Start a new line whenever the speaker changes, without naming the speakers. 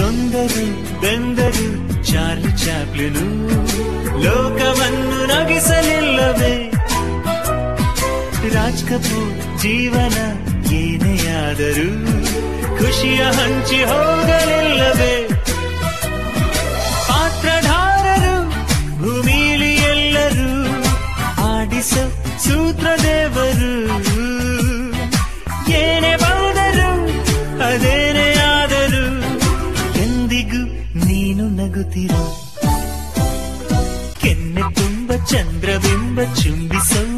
ನೊಂದರು ಬೆಂದರು Charlie ಚಾಪ್ಲಿನು ಲೋಕವನ್ನು ನಗಿಸಲಿಲ್ಲವೇ ರಾಜ್ ಕಪೂರ್ ಜೀವನ ಏನೇ ಆದರೂ ಖುಷಿಯ ಹಂಚಿ ಹೋಗಲಿಲ್ಲವೇ ಪಾತ್ರಧಾರರು ಭೂಮಿಲಿ ಎಲ್ಲರೂ ಆಡಿಸ ಸೂತ್ರದೇವರು ಏನೇ ಬಂದರು ಅದೇನೇ ಆದರೂ ಎಂದಿಗೂ ನೀನು ನಗುತ್ತಿರು ಕೆನ್ನೆ ತುಂಬ ಚಂದ್ರಬಿಂಬ ಚುಂಬಿಸೋ